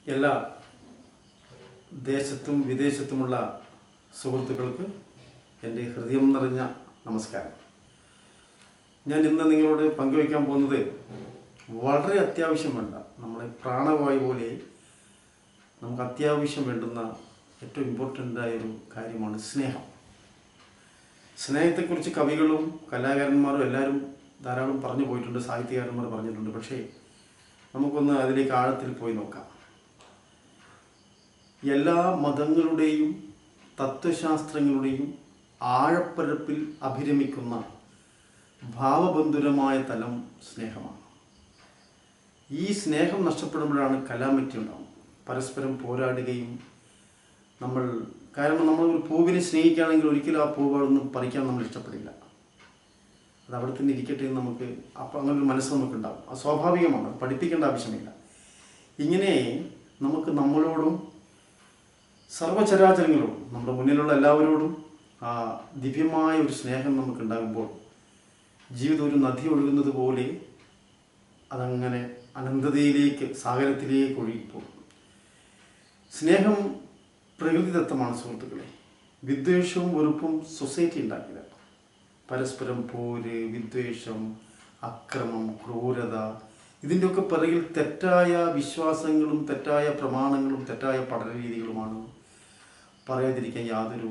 എല്ലാ ദേശത്തും വിദേശത്തുമുള്ള സുഹൃത്തുക്കൾക്ക് എൻ്റെ ഹൃദയം നിറഞ്ഞ നമസ്കാരം ഞാൻ ഇന്ന് നിങ്ങളോട് പങ്കുവയ്ക്കാൻ പോകുന്നത് വളരെ അത്യാവശ്യം വേണ്ട നമ്മളെ പ്രാണവായു പോലെ നമുക്ക് അത്യാവശ്യം വേണ്ടുന്ന ഏറ്റവും ഇമ്പോർട്ടൻ്റ് ആയ ഒരു കാര്യമാണ് സ്നേഹം സ്നേഹത്തെക്കുറിച്ച് കവികളും കലാകാരന്മാരും എല്ലാവരും ധാരാളം പറഞ്ഞു പോയിട്ടുണ്ട് സാഹിത്യകാരന്മാർ പറഞ്ഞിട്ടുണ്ട് പക്ഷേ നമുക്കൊന്ന് അതിലേക്ക് ആഴത്തിൽ പോയി നോക്കാം എല്ലാ മതങ്ങളുടെയും തത്വശാസ്ത്രങ്ങളുടെയും ആഴപ്പരപ്പിൽ അഭിരമിക്കുന്ന ഭാവബന്ധുരമായ തലം സ്നേഹമാണ് ഈ സ്നേഹം നഷ്ടപ്പെടുമ്പോഴാണ് കലാമറ്റി ഉണ്ടാവുന്നത് പരസ്പരം പോരാടുകയും നമ്മൾ കാരണം നമ്മൾ ഒരു പൂവിനെ സ്നേഹിക്കുകയാണെങ്കിൽ ഒരിക്കലും ആ പൂവുകളൊന്നും പറിക്കാൻ നമ്മൾ ഇഷ്ടപ്പെടില്ല അത് അവിടെ തന്നെ ഇരിക്കട്ടെ എന്ന് നമുക്ക് അപ്പം അങ്ങനെ ഒരു മനസ്സ് നമുക്കുണ്ടാവും അത് സ്വാഭാവികമാണ് അത് പഠിപ്പിക്കേണ്ട ആവശ്യമില്ല ഇങ്ങനെ നമുക്ക് നമ്മളോടും സർവചരാചരങ്ങളോടും നമ്മുടെ മുന്നിലുള്ള എല്ലാവരോടും ആ ദിവ്യമായ ഒരു സ്നേഹം നമുക്കുണ്ടാകുമ്പോൾ ജീവിതം ഒരു നദി ഒഴുകുന്നത് പോലെ അതങ്ങനെ അനന്തതയിലേക്ക് സാഗരത്തിലേക്ക് ഒഴുകിപ്പോകും സ്നേഹം പ്രകൃതിദത്തമാണ് സുഹൃത്തുക്കളെ വിദ്വേഷവും വെറുപ്പും സൊസൈറ്റി ഉണ്ടാക്കിയതാണ് പരസ്പരം പോര് വിദ്വേഷം അക്രമം ക്രൂരത ഇതിൻ്റെയൊക്കെ പിറകിൽ തെറ്റായ വിശ്വാസങ്ങളും തെറ്റായ പ്രമാണങ്ങളും തെറ്റായ പഠന രീതികളുമാണ് പറയാതിരിക്കാൻ യാതൊരു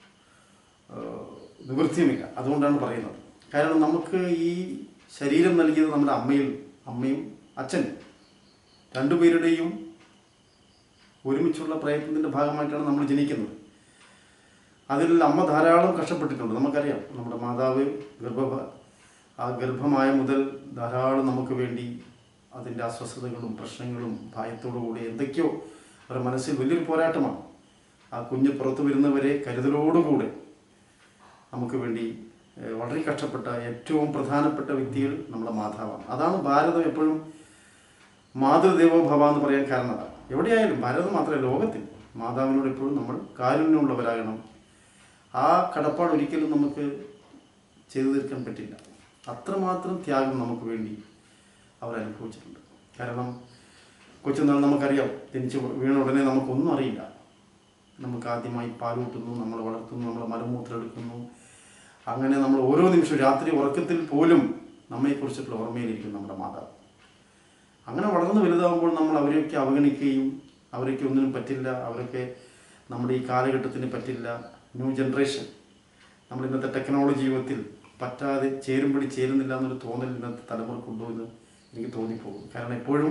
ആ, നിവൃത്തിയുമില്ല അതുകൊണ്ടാണ് പറയുന്നത് കാരണം നമുക്ക് ഈ ശരീരം നൽകിയത് നമ്മുടെ അമ്മയിൽ അമ്മയും അച്ഛനും രണ്ടുപേരുടെയും ഒരുമിച്ചുള്ള പ്രയത്നത്തിൻ്റെ ഭാഗമായിട്ടാണ് നമ്മൾ ജനിക്കുന്നത് അതിൽ അമ്മ ധാരാളം കഷ്ടപ്പെട്ടിട്ടുണ്ട് നമുക്കറിയാം നമ്മുടെ മാതാവ് ഗർഭ ആ ഗർഭമായ മുതൽ ധാരാളം നമുക്ക് വേണ്ടി അതിൻ്റെ അസ്വസ്ഥതകളും പ്രശ്നങ്ങളും ഭയത്തോടു കൂടി എന്തൊക്കെയോ അവരുടെ മനസ്സിൽ വലിയൊരു പോരാട്ടമാണ് ആ കുഞ്ഞ് പുറത്തു വരുന്നവരെ കരുതലോടുകൂടെ നമുക്ക് വേണ്ടി ഏഹ്, വളരെ കഷ്ടപ്പെട്ട ഏറ്റവും പ്രധാനപ്പെട്ട വ്യക്തികൾ നമ്മുടെ മാതാവാണ് അതാണ് ഭാരതം എപ്പോഴും മാതൃദേവോ ഭവ എന്ന് പറയാൻ കാരണം അതാണ് എവിടെയായാലും ഭാരതം മാത്രമല്ല ലോകത്തിൽ മാതാവിനോട് എപ്പോഴും നമ്മൾ കാരുണ്യമുള്ളവരാകണം ആ കടപ്പാട് ഒരിക്കലും നമുക്ക് ചെയ്തു തീർക്കാൻ പറ്റില്ല അത്രമാത്രം ത്യാഗം നമുക്ക് വേണ്ടി അവർ അനുഭവിച്ചിട്ടുണ്ട് കാരണം കൊച്ചുനാൾ നമുക്കറിയാം ജനിച്ച് വീണ ഉടനെ നമുക്കൊന്നും അറിയില്ല നമുക്ക് ആദ്യമായി പാലൂട്ടുന്നു നമ്മൾ വളർത്തുന്നു നമ്മൾ മലമൂത്രം എടുക്കുന്നു അങ്ങനെ നമ്മൾ ഓരോ നിമിഷവും രാത്രി ഉറക്കത്തിൽ പോലും നമ്മെക്കുറിച്ചിട്ടുള്ള ഓർമ്മയിലിരിക്കും നമ്മുടെ മാതാവ് അങ്ങനെ വളർന്നു വലുതാകുമ്പോൾ നമ്മൾ അവരെയൊക്കെ അവഗണിക്കുകയും അവരൊക്കെ ഒന്നിനും പറ്റില്ല അവരൊക്കെ നമ്മുടെ ഈ കാലഘട്ടത്തിന് പറ്റില്ല ന്യൂ ജനറേഷൻ നമ്മൾ ഇന്നത്തെ ടെക്നോളജി യുഗത്തിൽ പറ്റാതെ ചേരുമ്പടി ചേരുന്നില്ല എന്നൊരു തോന്നൽ ഇന്നത്തെ തലമുറക്കുണ്ടോ എന്ന് എനിക്ക് തോന്നിപ്പോകും കാരണം എപ്പോഴും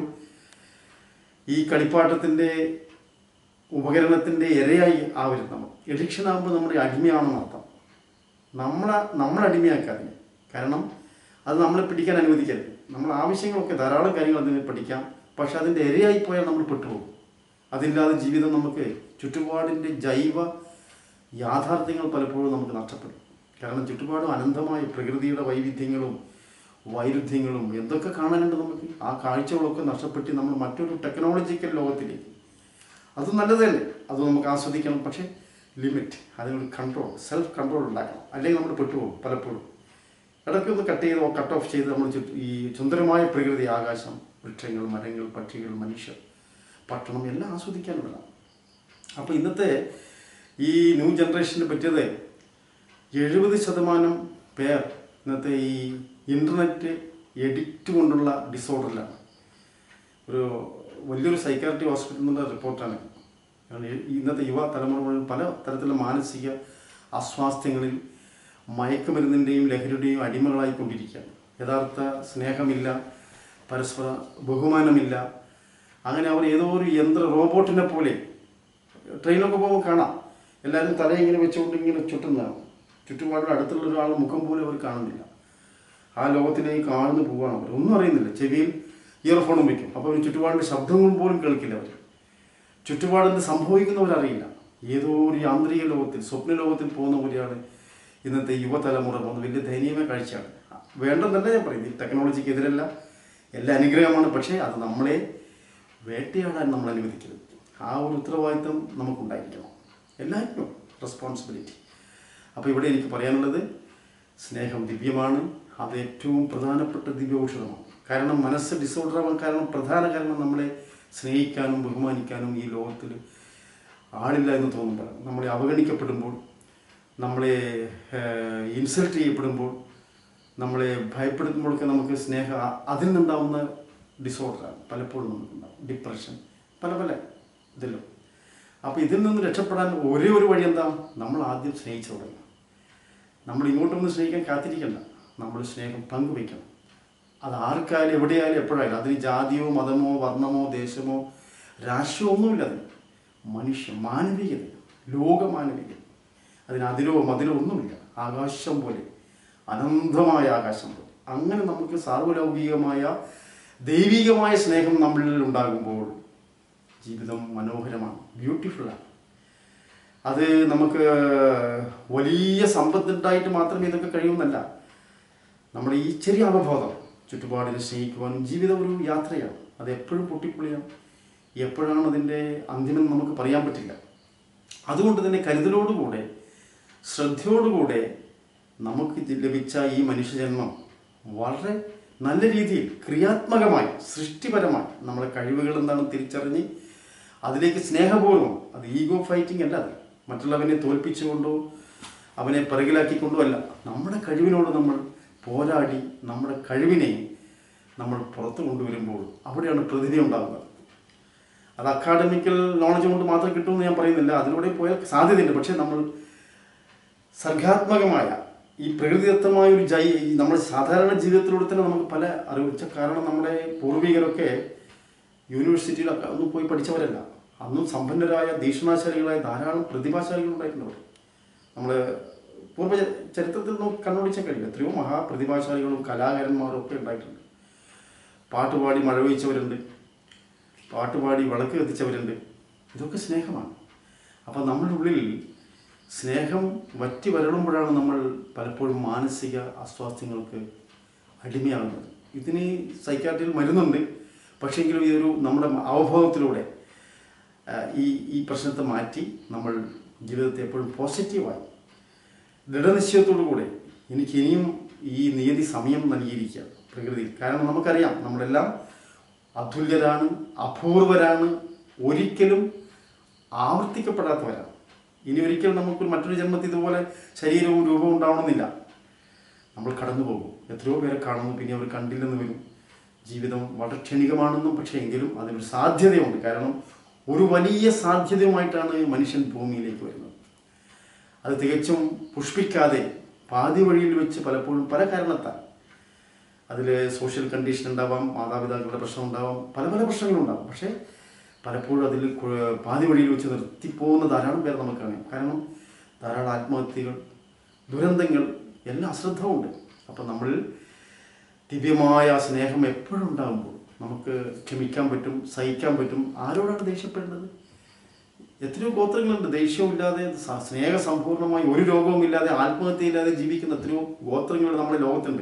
ഈ കളിപ്പാട്ടത്തിൻ്റെ ഉപകരണത്തിൻ്റെ ഇരയായി ആവരുത് നമ്മൾ എഡിക്ഷൻ ആകുമ്പോൾ നമ്മുടെ അടിമയാണെന്ന് അർത്ഥം നമ്മളെ നമ്മൾ അടിമയാക്കാതിന് കാരണം അത് നമ്മളെ പിടിക്കാൻ അനുവദിക്കരുത് നമ്മൾ ആവശ്യങ്ങളൊക്കെ ധാരാളം കാര്യങ്ങൾ അതിന് പഠിക്കാം പക്ഷെ അതിൻ്റെ ഇരയായി പോയാൽ നമ്മൾ പെട്ടുപോകും അതില്ലാതെ ജീവിതം നമുക്ക് ചുറ്റുപാടിൻ്റെ ജൈവ യാഥാർത്ഥ്യങ്ങൾ പലപ്പോഴും നമുക്ക് നഷ്ടപ്പെടും കാരണം ചുറ്റുപാടും അനന്തമായ പ്രകൃതിയുടെ വൈവിധ്യങ്ങളും വൈരുദ്ധ്യങ്ങളും എന്തൊക്കെ കാണാനുണ്ട് നമുക്ക് ആ കാഴ്ചകളൊക്കെ നഷ്ടപ്പെട്ട് നമ്മൾ മറ്റൊരു ടെക്നോളജിക്കൽ ലോകത്തിലേക്ക് അത് നല്ലത് തന്നെ അത് നമുക്ക് ആസ്വദിക്കണം പക്ഷേ ലിമിറ്റ് അതിനൊരു കൺട്രോൾ സെൽഫ് കൺട്രോൾ ഉണ്ടാക്കണം അല്ലെങ്കിൽ നമ്മൾ പെട്ടുപോകും പലപ്പോഴും ഇടയ്ക്ക് ഒന്ന് കട്ട് ചെയ്ത് കട്ട് ഓഫ് ചെയ്ത് നമ്മൾ ചുറ്റ് ഈ സുന്ദരമായ പ്രകൃതി ആകാശം വൃക്ഷങ്ങൾ മരങ്ങൾ പക്ഷികൾ മനുഷ്യർ പട്ടണം എല്ലാം ആസ്വദിക്കാനുള്ളതാണ് അപ്പോൾ ഇന്നത്തെ ഈ ന്യൂ ജനറേഷന് പറ്റിയത് എഴുപത് ശതമാനം പേർ ഇന്നത്തെ ഈ ഇൻ്റർനെറ്റ് എഡിക്റ്റ് കൊണ്ടുള്ള ഡിസോർഡറിലാണ് ഒരു വലിയൊരു സൈക്കാട്രി ഹോസ്പിറ്റലിൽ നിന്നുള്ള റിപ്പോർട്ടാണ് കാരണം ഈ- ഇന്നത്തെ യുവ തലമുറ മുഴുവൻ പല തരത്തിലുള്ള മാനസിക അസ്വാസ്ഥ്യങ്ങളിൽ മയക്കുമരുന്നിൻ്റെയും ലഹരിയുടെയും അടിമകളായിക്കൊണ്ടിരിക്കുകയാണ് യഥാർത്ഥ സ്നേഹമില്ല പരസ്പര ബഹുമാനമില്ല അങ്ങനെ അവർ ഏതോ ഒരു യന്ത്ര റോബോട്ടിനെ പോലെ ട്രെയിനൊക്കെ പോകുമ്പോൾ കാണാം എല്ലാവരും തല ഇങ്ങനെ വെച്ചുകൊണ്ട് ഇങ്ങനെ ചുറ്റുന്നതാണ് ചുറ്റുപാടും അടുത്തുള്ള ഒരാൾ മുഖം പോലും അവർ കാണുന്നില്ല ആ ലോകത്തിലേക്ക് കാണുന്നു പോവുകയാണ് അവർ ഒന്നും അറിയുന്നില്ല ചെവിയിൽ ഇയർഫോണും വയ്ക്കും അപ്പോൾ അവർ ചുറ്റുപാടിൻ്റെ ശബ്ദങ്ങൾ പോലും കേൾക്കില്ല അവർ ചുറ്റുപാടിന് സംഭവിക്കുന്നവരറിയില്ല ഏതോ ഒരു യാന്ത്രിക ലോകത്തിൽ സ്വപ്ന ലോകത്തിൽ പോകുന്ന പോലെയാണ് ഇന്നത്തെ യുവതലമുറ പോകുന്നത് വലിയ ദയനീയമായ കാഴ്ചയാണ് വേണ്ടെന്നല്ല ഞാൻ പറയുന്നത് ഈ ടെക്നോളജിക്ക് എതിരല്ല എല്ലാ അനുഗ്രഹമാണ് പക്ഷേ അത് നമ്മളെ വേട്ടയാടാൻ നമ്മൾ അനുവദിക്കരുത് ആ ഒരു ഉത്തരവാദിത്വം നമുക്കുണ്ടായിരിക്കണം എല്ലാവർക്കും റെസ്പോൺസിബിലിറ്റി അപ്പോൾ ഇവിടെ എനിക്ക് പറയാനുള്ളത് സ്നേഹം ദിവ്യമാണ് അത് ഏറ്റവും പ്രധാനപ്പെട്ട ദിവ്യ ഔഷധമാണ് കാരണം മനസ്സ് ഡിസോർഡർ ആവാൻ കാരണം പ്രധാന കാരണം നമ്മളെ സ്നേഹിക്കാനും ബഹുമാനിക്കാനും ഈ ലോകത്തിൽ ആളില്ല എന്ന് തോന്നുമ്പോൾ നമ്മളെ അവഗണിക്കപ്പെടുമ്പോൾ നമ്മളെ ഇൻസൾട്ട് ചെയ്യപ്പെടുമ്പോൾ നമ്മളെ ഭയപ്പെടുത്തുമ്പോഴൊക്കെ നമുക്ക് സ്നേഹം അ- അതിൽ നിന്നുണ്ടാവുന്ന ഡിസോർഡറാണ് പലപ്പോഴും നമുക്കുണ്ടാവും ഡിപ്രഷൻ പല പല ഇതിലും അപ്പോൾ ഇതിൽ നിന്ന് രക്ഷപ്പെടാൻ ഒരേ ഒരു വഴി എന്താ നമ്മൾ ആദ്യം സ്നേഹിച്ചു തുടങ്ങുക നമ്മൾ ഇങ്ങോട്ടൊന്നും സ്നേഹിക്കാൻ കാത്തിരിക്കണ്ട നമ്മൾ സ്നേഹം പങ്കുവയ്ക്കണം അത് ആർക്കായാലും എവിടെയായാലും എപ്പോഴായാലും അതിന് ജാതിയോ മതമോ വർണ്ണമോ ദേശമോ രാഷ്ട്രീയമോ ഒന്നുമില്ല അതിന് മനുഷ്യ മാനവികത ലോകമാനവികത അതിന് അതിലോ മതിലോ ഒന്നുമില്ല ആകാശം പോലെ അനന്തമായ ആകാശം പോലെ അങ്ങനെ നമുക്ക് സാർവലൗകികമായ ദൈവികമായ സ്നേഹം നമ്മളിൽ ഉണ്ടാകുമ്പോൾ ജീവിതം മനോഹരമാണ് ബ്യൂട്ടിഫുള്ളാണ് അത് നമുക്ക് വലിയ സമ്പത്തുണ്ടായിട്ട് മാത്രമേ ഇതൊക്കെ കഴിയുമെന്നല്ല നമ്മുടെ ഈ ചെറിയ അവബോധം ചുറ്റുപാടിനെ സ്നേഹിക്കുവാനും ജീവിതം ഒരു യാത്രയാണ് അത് എപ്പോഴും പൊട്ടിപ്പൊളിയാം എപ്പോഴാണ് അതിൻ്റെ അന്തിമം നമുക്ക് പറയാൻ പറ്റില്ല അതുകൊണ്ട് തന്നെ കരുതലോടുകൂടെ ശ്രദ്ധയോടുകൂടെ നമുക്ക് ഇത് ലഭിച്ച ഈ മനുഷ്യജന്മം വളരെ നല്ല രീതിയിൽ ക്രിയാത്മകമായി സൃഷ്ടിപരമായി നമ്മുടെ കഴിവുകൾ എന്താണെന്ന് തിരിച്ചറിഞ്ഞ് അതിലേക്ക് സ്നേഹപൂർവ്വം അത് ഈഗോ ഫൈറ്റിംഗ് അല്ല അത് മറ്റുള്ളവനെ തോൽപ്പിച്ചുകൊണ്ടോ അവനെ പിറകിലാക്കിക്കൊണ്ടോ അല്ല നമ്മുടെ കഴിവിനോട് നമ്മൾ പോരാടി നമ്മുടെ കഴിവിനെ നമ്മൾ പുറത്തു കൊണ്ടുവരുമ്പോൾ അവിടെയാണ് പ്രതിഭ ഉണ്ടാകുന്നത് അത് അക്കാഡമിക്കൽ നോളജ് കൊണ്ട് മാത്രം കിട്ടുമെന്ന് ഞാൻ പറയുന്നില്ല അതിലൂടെ പോയാൽ സാധ്യതയുണ്ട് പക്ഷേ നമ്മൾ സർഗാത്മകമായ ഈ പ്രകൃതിദത്തമായ ഒരു ജൈ ഈ നമ്മുടെ സാധാരണ ജീവിതത്തിലൂടെ തന്നെ നമുക്ക് പല അറിവ് വെച്ച കാരണം നമ്മുടെ പൂർവികരൊക്കെ യൂണിവേഴ്സിറ്റിയിലൊക്കെ ഒന്നും പോയി പഠിച്ചവരല്ല അന്നും സമ്പന്നരായ ദീക്ഷണാശാലികളായ ധാരാളം പ്രതിഭാശാലികളുണ്ടായിട്ടുണ്ട് അവർ നമ്മൾ പൂർവ്വ ചരിത്രത്തിൽ നമുക്ക് കണ്ണോടിച്ചാൽ കഴിയില്ല എത്രയോ മഹാപ്രതിഭാശാലികളും കലാകാരന്മാരും ഒക്കെ ഉണ്ടായിട്ടുണ്ട് പാട്ടുപാടി മഴ പെയ്ച്ചവരുണ്ട് പാട്ടുപാടി വിളക്ക് കത്തിച്ചവരുണ്ട് ഇതൊക്കെ സ്നേഹമാണ് അപ്പം നമ്മുടെ ഉള്ളിൽ സ്നേഹം വറ്റി വരളുമ്പോഴാണ് നമ്മൾ പലപ്പോഴും മാനസിക അസ്വാസ്ഥ്യങ്ങൾക്ക് അടിമയാകുന്നത് ഇതിന് സൈക്കാട്രിയിൽ മരുന്നുണ്ട് പക്ഷേങ്കിലും ഇതൊരു നമ്മുടെ അവബോധത്തിലൂടെ ആ, ഈ ഈ പ്രശ്നത്തെ മാറ്റി നമ്മൾ ജീവിതത്തെ എപ്പോഴും പോസിറ്റീവായി ദൃഢനിശ്ചയത്തോടു കൂടെ എനിക്ക് ഇനിയും ഈ നിയതി സമയം നൽകിയിരിക്കുക പ്രകൃതി കാരണം നമുക്കറിയാം നമ്മളെല്ലാം അതുല്യരാണ് അപൂർവരാണ് ഒരിക്കലും ആവർത്തിക്കപ്പെടാത്തവരാണ് ഇനി ഒരിക്കലും നമുക്ക് മറ്റൊരു ജന്മത്തിൽ ഇതുപോലെ ശരീരവും രൂപവും ഉണ്ടാവണമെന്നില്ല നമ്മൾ കടന്നു പോകും എത്രയോ പേരെ കാണുന്നു പിന്നെ അവർ കണ്ടില്ലെന്ന് വരും ജീവിതം വളരെ ക്ഷണികമാണെന്നും പക്ഷേ എങ്കിലും അതിനൊരു സാധ്യതയുണ്ട് കാരണം ഒരു വലിയ സാധ്യതയുമായിട്ടാണ് മനുഷ്യൻ ഭൂമിയിലേക്ക് വരുന്നത് അത് തികച്ചും പുഷ്പിക്കാതെ പാതി വഴിയിൽ വെച്ച് പലപ്പോഴും പല കാരണത്താൽ അതിൽ സോഷ്യൽ കണ്ടീഷൻ ഉണ്ടാവാം മാതാപിതാക്കളുടെ പ്രശ്നം ഉണ്ടാവാം പല പല പ്രശ്നങ്ങളുണ്ടാവാം പക്ഷേ പലപ്പോഴും അതിൽ കു- പാതി വഴിയിൽ വെച്ച് നിർത്തിപ്പോകുന്ന ധാരാളം പേർ നമുക്ക് കാണാം കാരണം ധാരാളം ആത്മഹത്യകൾ ദുരന്തങ്ങൾ എല്ലാം അശ്രദ്ധമുണ്ട് അപ്പം നമ്മൾ ദിവ്യമായ സ്നേഹം എപ്പോഴും ഉണ്ടാകുമ്പോൾ നമുക്ക് ക്ഷമിക്കാൻ പറ്റും സഹിക്കാൻ പറ്റും ആരോടാണ് ദേഷ്യപ്പെടേണ്ടത് എത്രയോ ഗോത്രങ്ങളുണ്ട് ദേഷ്യമില്ലാതെ സ- സ്നേഹസമ്പൂർണ്ണമായി ഒരു രോഗവുമില്ലാതെ ആത്മഹത്യയില്ലാതെ ജീവിക്കുന്ന എത്രയോ ഗോത്രങ്ങൾ നമ്മുടെ ലോകത്തുണ്ട്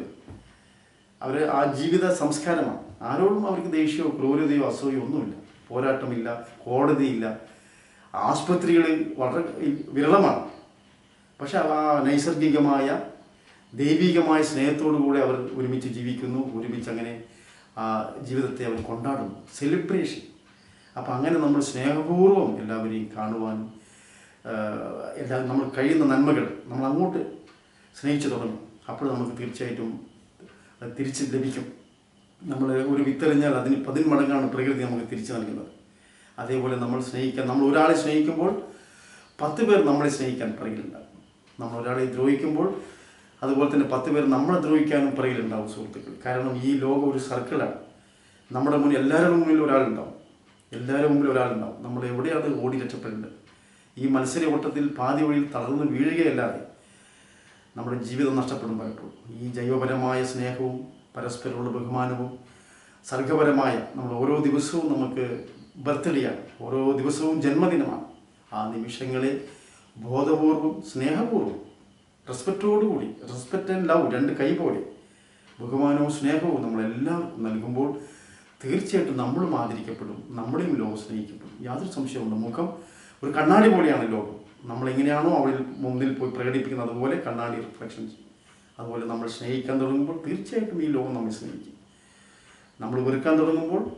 അവർ ആ ജീവിത സംസ്കാരമാണ് ആരോടും അവർക്ക് ദേഷ്യമോ ക്രൂരതയോ അസൂയോ ഒന്നുമില്ല പോരാട്ടമില്ല കോടതിയില്ല ആസ്പത്രികൾ വളരെ വിരളമാണ് പക്ഷെ ആ നൈസർഗികമായ ദൈവികമായ സ്നേഹത്തോടു കൂടെ അവർ ഒരുമിച്ച് ജീവിക്കുന്നു ഒരുമിച്ച് അങ്ങനെ ആ ജീവിതത്തെ അവർ കൊണ്ടാടുന്നു സെലിബ്രേഷൻ അപ്പം അങ്ങനെ നമ്മൾ സ്നേഹപൂർവ്വം എല്ലാവരെയും കാണുവാനും ആ, എല്ലാ നമ്മൾ കഴിയുന്ന നന്മകൾ നമ്മൾ അങ്ങോട്ട് സ്നേഹിച്ചു തുടങ്ങും അപ്പോൾ നമുക്ക് തീർച്ചയായിട്ടും അത് തിരിച്ച് ലഭിക്കും നമ്മൾ ഒരു വിത്തെറിഞ്ഞാൽ അതിന് പതിന്മടങ്ങാണ് പ്രകൃതി നമുക്ക് തിരിച്ചു നൽകുന്നത് അതേപോലെ നമ്മൾ സ്നേഹിക്കാൻ നമ്മൾ ഒരാളെ സ്നേഹിക്കുമ്പോൾ പത്ത് പേർ നമ്മളെ സ്നേഹിക്കാൻ പിറകിലുണ്ടാകും നമ്മൾ ഒരാളെ ദ്രോഹിക്കുമ്പോൾ അതുപോലെ തന്നെ പത്ത് പേർ നമ്മളെ ദ്രോഹിക്കാനും പിറകിലുണ്ടാവും സുഹൃത്തുക്കൾ കാരണം ഈ ലോകം ഒരു സർക്കിളാണ് നമ്മുടെ മുന്നിൽ എല്ലാവരുടെ മുന്നിൽ ഒരാളുണ്ടാവും എല്ലാവരുടെ മുമ്പിൽ ഒരാളുണ്ടാവും നമ്മൾ എവിടെയാണ് ഓടി രക്ഷപ്പെടേണ്ടത് ഈ മത്സര ഓട്ടത്തിൽ പാതി വഴിയിൽ തളർന്ന് വീഴുകയല്ലാതെ നമ്മുടെ ജീവിതം നഷ്ടപ്പെടും പലപ്പോഴും ഈ ജൈവപരമായ സ്നേഹവും പരസ്പരമുള്ള ബഹുമാനവും സർഗപരമായ നമ്മൾ ഓരോ ദിവസവും നമുക്ക് ബർത്ത്ഡേയാണ് ഓരോ ദിവസവും ജന്മദിനമാണ് ആ നിമിഷങ്ങളെ ബോധപൂർവം സ്നേഹപൂർവ്വം റെസ്പെക്റ്റോടുകൂടി റെസ്പെക്റ്റ് ആൻഡ് ലവ് രണ്ട് കൈ പോലെ ബഹുമാനവും സ്നേഹവും നമ്മളെല്ലാവർക്കും നൽകുമ്പോൾ തീർച്ചയായിട്ടും നമ്മളും ആദരിക്കപ്പെടും നമ്മളെയും ലോകം സ്നേഹിക്കപ്പെടും യാതൊരു സംശയമുണ്ട് മുഖം ഒരു കണ്ണാടി പോലെയാണ് ലോകം നമ്മൾ എങ്ങനെയാണോ അവളിൽ മുന്നിൽ പോയി പ്രകടിപ്പിക്കുന്നത് അതുപോലെ കണ്ണാടി റിഫ്ലക്ഷൻ ചെയ്യും അതുപോലെ നമ്മൾ സ്നേഹിക്കാൻ തുടങ്ങുമ്പോൾ തീർച്ചയായിട്ടും ഈ ലോകം നമ്മെ സ്നേഹിക്കും നമ്മൾ വെറുക്കാൻ തുടങ്ങുമ്പോൾ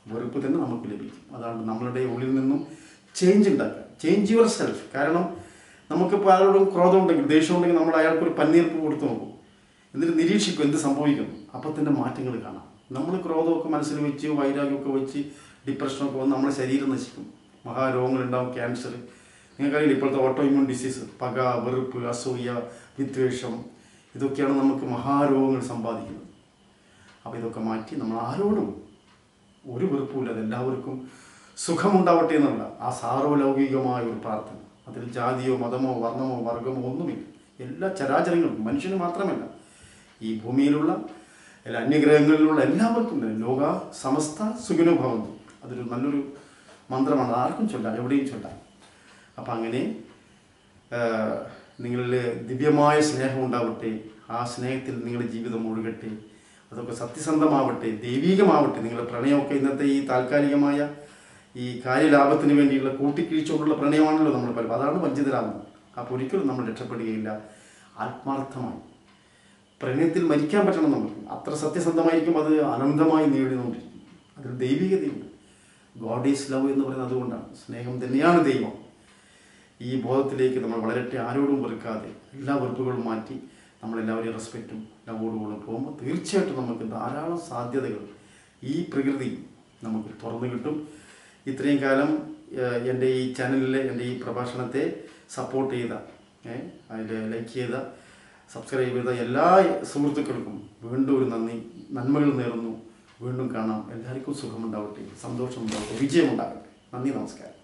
വെറുപ്പ് തന്നെ നമുക്ക് ലഭിക്കും അതാണ് നമ്മളുടെ ഉള്ളിൽ നിന്നും ചേഞ്ച് ഉണ്ടാക്കുക ചേഞ്ച് യുവർ സെൽഫ് കാരണം നമുക്കിപ്പോൾ ആരോടും ക്രോധം ഉണ്ടെങ്കിൽ ദേഷ്യം ഉണ്ടെങ്കിൽ നമ്മൾ അയാൾക്കൊരു പന്നീർപ്പ് കൊടുത്തു നോക്കും എന്നിട്ട് നിരീക്ഷിക്കും എന്ത് സംഭവിക്കുന്നു അപ്പം തന്നെ മാറ്റങ്ങൾ കാണാം നമ്മൾ ക്രോധമൊക്കെ മനസ്സിൽ വെച്ച് വൈരാഗ്യമൊക്കെ വെച്ച് ഡിപ്രഷനൊക്കെ വന്ന് നമ്മുടെ ശരീരം നശിക്കും മഹാരോഗങ്ങളുണ്ടാവും ക്യാൻസർ നിങ്ങൾക്കറിയില്ല ഇപ്പോഴത്തെ ഓട്ടോ ഇമ്യൂൺ ഡിസീസ് പക വെറുപ്പ് അസൂയ വിദ്വേഷം ഇതൊക്കെയാണ് നമുക്ക് മഹാരോഗങ്ങൾ സമ്പാദിക്കുന്നത് അപ്പോൾ ഇതൊക്കെ മാറ്റി നമ്മൾ ആരോടും ഒരു വെറുപ്പുമില്ലാതെ എല്ലാവർക്കും സുഖമുണ്ടാവട്ടെ എന്നുള്ള ആ സാർവലൗകികമായ ഒരു പ്രാർത്ഥന അതിൽ ജാതിയോ മതമോ വർണ്ണമോ വർഗമോ ഒന്നുമില്ല എല്ലാ ചരാചരങ്ങൾക്കും മനുഷ്യന് മാത്രമല്ല ഈ ഭൂമിയിലുള്ള എല്ലാ അന്യഗ്രഹങ്ങളിലുള്ള എല്ലാവർക്കും തന്നെ ലോക സമസ്ത സുഖിനോ ഭവന്തു അതൊരു നല്ലൊരു മന്ത്രമാണ് ആർക്കും ചൊല്ലാം എവിടെയും ചൊല്ലാം അപ്പം അങ്ങനെ ആഹ്, നിങ്ങളിൽ ദിവ്യമായ സ്നേഹം ഉണ്ടാവട്ടെ ആ സ്നേഹത്തിൽ നിങ്ങളുടെ ജീവിതം ഒഴുകട്ടെ അതൊക്കെ സത്യസന്ധമാവട്ടെ ദൈവീകമാവട്ടെ നിങ്ങളുടെ പ്രണയമൊക്കെ ഇന്നത്തെ ഈ താൽക്കാലികമായ ഈ കാര്യലാഭത്തിന് വേണ്ടിയുള്ള കൂട്ടിക്കിഴിച്ചുകൊണ്ടുള്ള പ്രണയമാണല്ലോ നമ്മൾ പലപ്പോൾ അതാണ് വഞ്ചിതരാകുന്നത് അപ്പോൾ ഒരിക്കലും നമ്മൾ രക്ഷപ്പെടുകയില്ല ആത്മാർത്ഥമായി പ്രണയത്തിൽ മരിക്കാൻ പറ്റണം നമുക്ക് അത്ര സത്യസന്ധമായിരിക്കും അത് അനന്തമായി നേടിക്കൊണ്ടിരിക്കും അതിൽ ദൈവികതയുണ്ട് ഗോഡ് ഈസ് ലവ് എന്ന് പറയുന്നത് അതുകൊണ്ടാണ് സ്നേഹം തന്നെയാണ് ദൈവം ഈ ബോധത്തിലേക്ക് നമ്മൾ വളരട്ടെ ആരോടും വെറുക്കാതെ എല്ലാ വെറുപ്പുകളും മാറ്റി നമ്മളെല്ലാവരെയും റെസ്പെക്റ്റും ലവോടുകൂടെ പോകുമ്പോൾ തീർച്ചയായിട്ടും നമുക്ക് ധാരാളം സാധ്യതകൾ ഈ പ്രകൃതി നമുക്ക് തുറന്നു കിട്ടും ഇത്രയും കാലം ഏഹ്, എൻ്റെ ഈ ചാനലിലെ എൻ്റെ ഈ പ്രഭാഷണത്തെ സപ്പോർട്ട് ചെയ്ത അതിൽ ലൈക്ക് ചെയ്ത സബ്സ്ക്രൈബ് ചെയ്ത എല്ലാ സുഹൃത്തുക്കൾക്കും വീണ്ടും ഒരു നന്ദി നന്മകൾ നേർന്നു വീണ്ടും കാണാം എല്ലാവർക്കും സുഖമുണ്ടാവട്ടെ സന്തോഷമുണ്ടാവട്ടെ വിജയമുണ്ടാകട്ടെ നന്ദി നമസ്കാരം